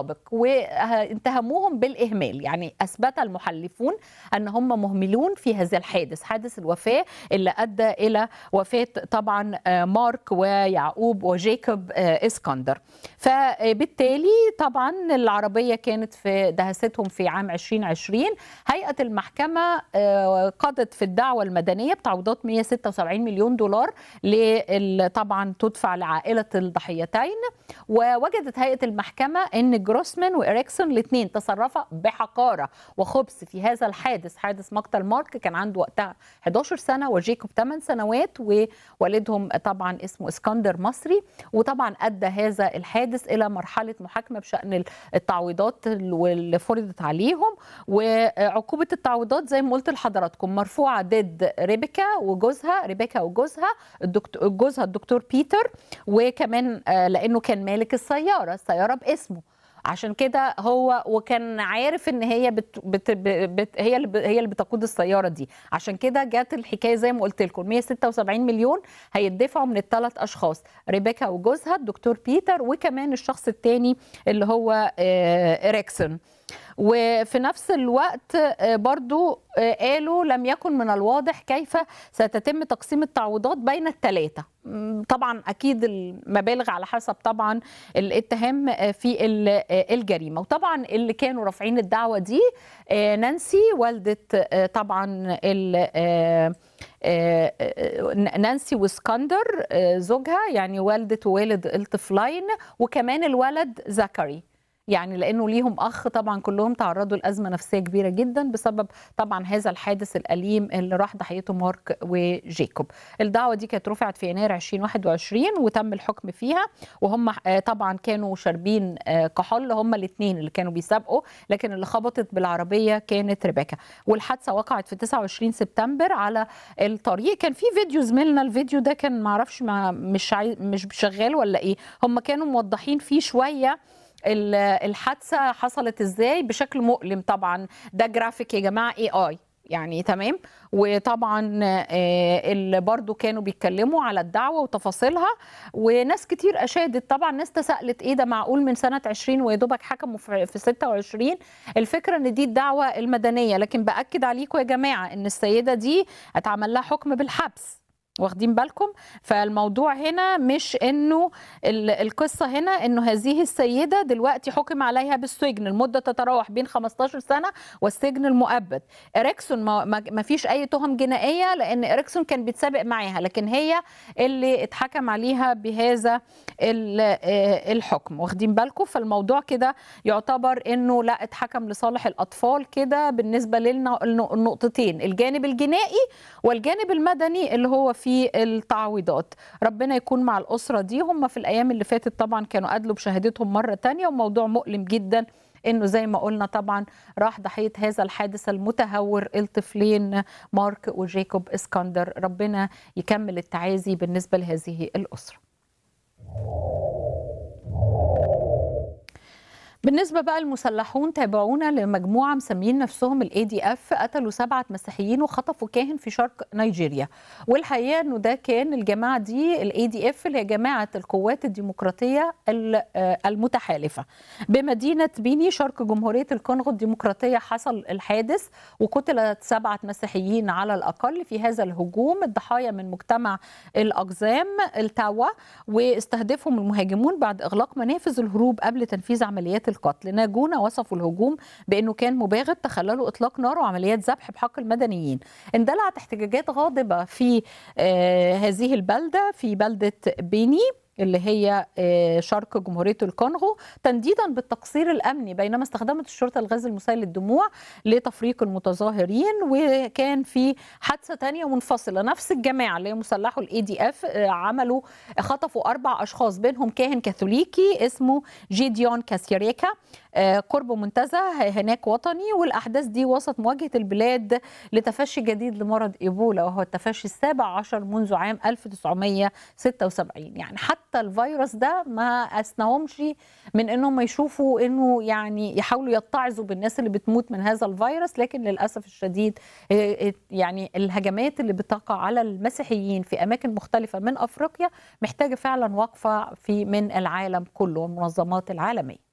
السابق واتهموهم بالإهمال يعني أثبت المحلفون أن هم مهملون في هذا الحادث حادث الوفاة اللي أدى إلى وفاة طبعا مارك ويعقوب وجيكوب اسكندر فبالتالي طبعا العربية كانت في دهستهم في عام 2020 هيئة المحكمة قضت في الدعوة المدنية بتعويضات 176 مليون دولار طبعا تدفع لعائلة الضحيتين ووجدت هيئة المحكمة أن جروسمان وإريكسون الاثنين تصرفا بحقارة وخبث في هذا الحادث حادث مقتل مارك كان عنده وقتها 11 سنة وجيكوب 8 سنوات ووالدهم طبعا اسمه اسكندر مصري وطبعا أدى هذا الحادث إلى مرحلة محاكمة بشأن التعويضات اللي فرضت عليهم وعقوبة التعويضات زي ما قلت لحضراتكم مرفوعة ضد ريبيكا وجوزها ريبيكا وجوزها الدكتور جوزها الدكتور بيتر وكمان لأنه كان مالك السيارة السيارة باسمه عشان كده هو وكان عارف ان هي بت بت بت هي اللي هي اللي بتقود السياره دي عشان كده جت الحكايه زي ما قلت لكم 176 مليون هيدفعوا من الثلاث اشخاص ريبيكا وجوزها الدكتور بيتر وكمان الشخص الثاني اللي هو اريكسون وفي نفس الوقت برضو قالوا لم يكن من الواضح كيف ستتم تقسيم التعويضات بين الثلاثة طبعا أكيد المبالغ على حسب طبعا الاتهام في الجريمة وطبعا اللي كانوا رافعين الدعوة دي نانسي والدة طبعا نانسي واسكندر زوجها يعني والدة ووالد الطفلين وكمان الولد زكري يعني لانه ليهم اخ طبعا كلهم تعرضوا لازمه نفسيه كبيره جدا بسبب طبعا هذا الحادث الاليم اللي راح ضحيته مارك وجيكوب الدعوه دي كانت رفعت في يناير 2021 وتم الحكم فيها وهم طبعا كانوا شاربين كحول هم الاثنين اللي كانوا بيسابقوا لكن اللي خبطت بالعربيه كانت ريبيكا والحادثه وقعت في 29 سبتمبر على الطريق كان في فيديو زميلنا الفيديو ده كان معرفش ما مش عاي... مش شغال ولا ايه هم كانوا موضحين فيه شويه الحادثه حصلت ازاي بشكل مؤلم طبعا ده جرافيك يا جماعه اي اي يعني تمام وطبعا اللي برضو كانوا بيتكلموا على الدعوة وتفاصيلها وناس كتير أشادت طبعا ناس تسألت إيه ده معقول من سنة 20 ويا دوبك حكموا في 26 الفكرة إن دي الدعوة المدنية لكن بأكد عليكم يا جماعة إن السيدة دي اتعمل لها حكم بالحبس واخدين بالكم فالموضوع هنا مش انه القصه هنا انه هذه السيده دلوقتي حكم عليها بالسجن المده تتراوح بين 15 سنه والسجن المؤبد اريكسون ما, ما فيش اي تهم جنائيه لان اريكسون كان بيتسابق معاها لكن هي اللي اتحكم عليها بهذا الحكم واخدين بالكم فالموضوع كده يعتبر انه لا اتحكم لصالح الاطفال كده بالنسبه لنا النقطتين الجانب الجنائي والجانب المدني اللي هو في في التعويضات ربنا يكون مع الأسرة دي هم في الأيام اللي فاتت طبعا كانوا أدلوا بشهادتهم مرة تانية وموضوع مؤلم جدا انه زي ما قلنا طبعا راح ضحيه هذا الحادث المتهور الطفلين مارك وجيكوب اسكندر ربنا يكمل التعازي بالنسبه لهذه الاسره بالنسبة بقى المسلحون تابعونا لمجموعة مسميين نفسهم الاي دي اف قتلوا سبعة مسيحيين وخطفوا كاهن في شرق نيجيريا والحقيقة انه ده كان الجماعة دي الاي دي اف اللي هي جماعة القوات الديمقراطية المتحالفة بمدينة بيني شرق جمهورية الكونغو الديمقراطية حصل الحادث وقتل سبعة مسيحيين على الأقل في هذا الهجوم الضحايا من مجتمع الأقزام التاوا واستهدفهم المهاجمون بعد إغلاق منافذ الهروب قبل تنفيذ عمليات القتل ناجونا وصفوا الهجوم بانه كان مباغت تخللوا اطلاق نار وعمليات ذبح بحق المدنيين اندلعت احتجاجات غاضبه في آه هذه البلده في بلده بيني اللي هي شرق جمهورية الكونغو تنديدا بالتقصير الأمني بينما استخدمت الشرطة الغاز المسيل للدموع لتفريق المتظاهرين وكان في حادثة تانية منفصلة نفس الجماعة اللي هي مسلحوا الاي دي اف عملوا خطفوا أربع أشخاص بينهم كاهن كاثوليكي اسمه جيديون كاسيريكا قرب منتزه هناك وطني والأحداث دي وسط مواجهة البلاد لتفشي جديد لمرض إيبولا وهو التفشي السابع عشر منذ عام 1976 يعني حتى الفيروس ده ما أسنهمش من أنهم يشوفوا أنه يعني يحاولوا يتعظوا بالناس اللي بتموت من هذا الفيروس لكن للأسف الشديد يعني الهجمات اللي بتقع على المسيحيين في أماكن مختلفة من أفريقيا محتاجة فعلا وقفة في من العالم كله والمنظمات العالمية